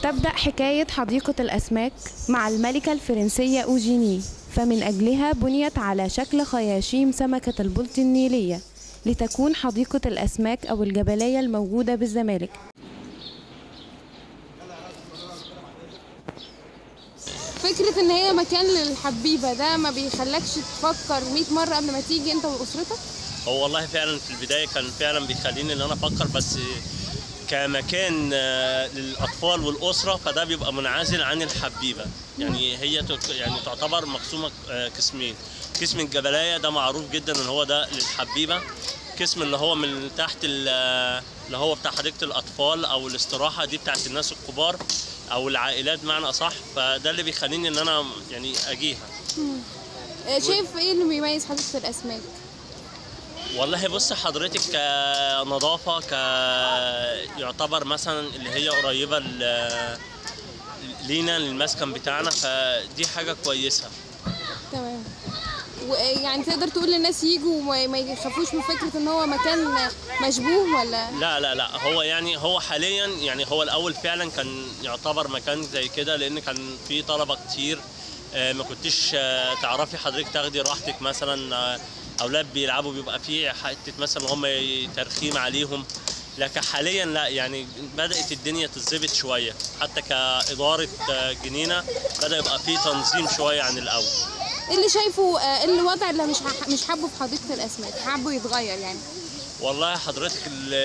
تبدأ حكاية حديقة الأسماك مع الملكة الفرنسية أوجيني فمن أجلها بنيت على شكل خياشيم سمكة البلط النيلية لتكون حديقة الأسماك أو الجبلية الموجودة بالزمالك فكرة ان هي مكان للحبيبة ده ما بيخلكش تفكر 100 مرة قبل ما تيجي انت واسرتك هو والله فعلا في البدايه كان فعلا بيخليني ان انا افكر بس كمكان آه، للاطفال والاسره فده بيبقى منعزل عن الحبيبه يعني هي تك- يعني تعتبر مقسومه آه، قسمين قسم الجبلايه ده معروف جدا ان هو ده للحبيبه قسم اللي هو من تحت ال- آه، اللي هو بتاع حديقه الاطفال او الاستراحه دي بتاعت الناس الكبار او العائلات بمعنى اصح فده اللي بيخليني ان انا يعني اجيها آه، شايف ايه اللي بيميز حديقة الاسماك والله بص حضرتك كنظافة ك يعتبر مثلا اللي هي قريبة ل- لينا للمسكن بتاعنا فدي حاجة كويسة تمام ويعني تقدر تقول للناس يجوا وما ما يخافوش من فكرة ان هو مكان مشبوه ولا لا لا لا هو يعني هو حاليا يعني هو الأول فعلا كان يعتبر مكان زي كده لأن كان في طلبة كتير آه، ما كنتش آه، تعرفي حضرتك تاخدي راحتك مثلا آه، أولاد بيلعبوا بيبقى في حتة مثلا هم ترخيم عليهم لكن حاليا لا يعني بدأت الدنيا تتظبط شوية حتى كإدارة آه، جنينة بدأ يبقى في تنظيم شوية عن الأول ايه اللي شايفه آه، ايه الوضع اللي مش ح- مش حابه في حديقة الاسماك حابه يتغير يعني والله حضرتك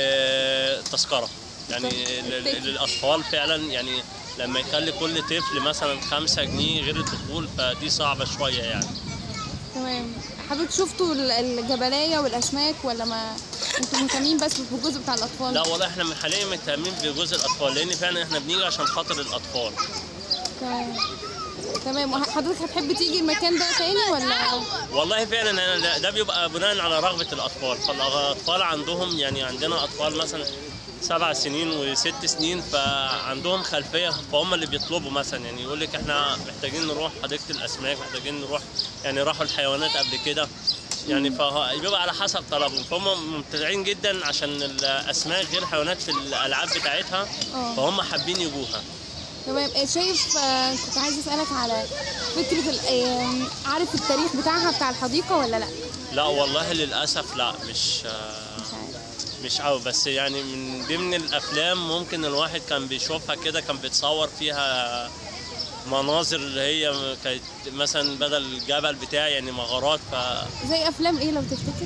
ال- التذكرة يعني ال- ال- للأطفال فعلا يعني لما يخلي كل طفل مثلا خمسة جنيه غير الدخول فدي صعبة شوية يعني تمام حضرتك شفتوا ال- الجبلية والاسماك ولا ما انتوا مهتمين بس بالجزء بتاع الاطفال لا والله احنا حاليا مهتمين بجزء الأطفال لأن فعلا احنا بنيجي عشان خاطر الأطفال تمام تمام وحضرتك هتحب تيجي المكان ده تاني ولا والله فعلا أنا ده- ده بيبقى بناء على رغبة الأطفال فالأطفال عندهم يعني عندنا أطفال مثلا سبع سنين وست سنين فعندهم خلفية فهم اللي بيطلبوا مثلا يعني يقول لك احنا محتاجين نروح حديقة الأسماك محتاجين نروح يعني راحوا الحيوانات قبل كده يعني فبيبقى على حسب طلبهم فهم ممتعين جدا عشان الأسماك غير الحيوانات في الألعاب بتاعتها اه. فهم حابين يجوها تمام آه، شايف آه، كنت عايز اسالك على فكره ال- آه، عارف التاريخ بتاعها بتاع الحديقه ولا لا لا والله للأسف لا مش آه، مش عارف مش قوي بس يعني من ضمن الافلام ممكن الواحد كان بيشوفها كده كان بيتصور فيها مناظر اللي هي كانت مثلا بدل الجبل بتاعي يعني مغارات ف زي افلام ايه لو تفتكر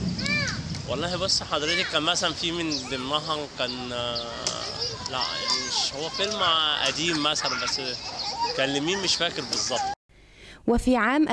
والله بص حضرتك كان مثلا في من ضمنها كان آه، لا يعني مش هو فيلم قديم مثلا بس كان لمين مش فاكر بالظبط وفي عام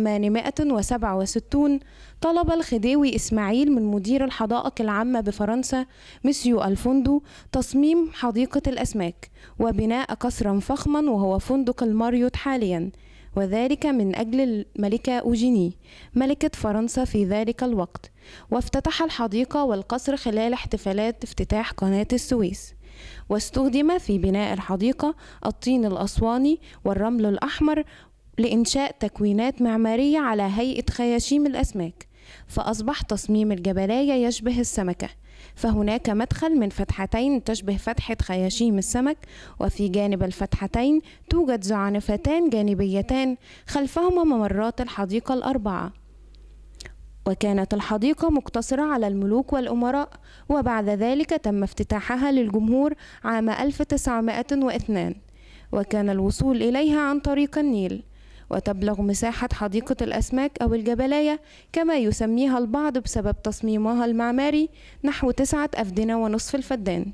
1867 طلب الخديوي إسماعيل من مدير الحدائق العامة بفرنسا مسيو الفندو تصميم حديقة الأسماك وبناء قصرا فخما وهو فندق الماريوت حاليا وذلك من أجل الملكة أوجيني ملكة فرنسا في ذلك الوقت وافتتح الحديقة والقصر خلال احتفالات افتتاح قناة السويس واستخدم في بناء الحديقة الطين الأسواني والرمل الأحمر لإنشاء تكوينات معمارية على هيئة خياشيم الأسماك فأصبح تصميم الجبلاية يشبه السمكة فهناك مدخل من فتحتين تشبه فتحة خياشيم السمك وفي جانب الفتحتين توجد زعنفتان جانبيتان خلفهما ممرات الحديقة الأربعة وكانت الحديقة مقتصرة على الملوك والأمراء وبعد ذلك تم افتتاحها للجمهور عام 1902 وكان الوصول إليها عن طريق النيل وتبلغ مساحة حديقة الأسماك أو الجبلاية كما يسميها البعض بسبب تصميمها المعماري نحو تسعة أفدنة ونصف الفدان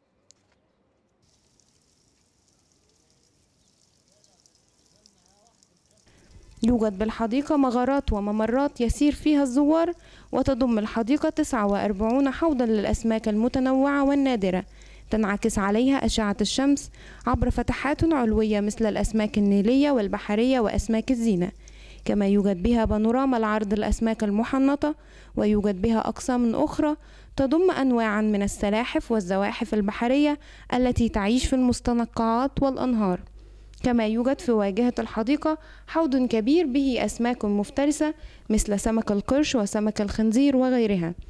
يوجد بالحديقة مغارات وممرات يسير فيها الزوار وتضم الحديقة 49 حوضا للأسماك المتنوعة والنادرة تنعكس عليها أشعة الشمس عبر فتحات علوية مثل الأسماك النيلية والبحرية وأسماك الزينة كما يوجد بها بانوراما العرض الأسماك المحنطة ويوجد بها أقسام أخرى تضم أنواعا من السلاحف والزواحف البحرية التي تعيش في المستنقعات والأنهار كما يوجد في واجهة الحديقة حوض كبير به أسماك مفترسة مثل سمك القرش وسمك الخنزير وغيرها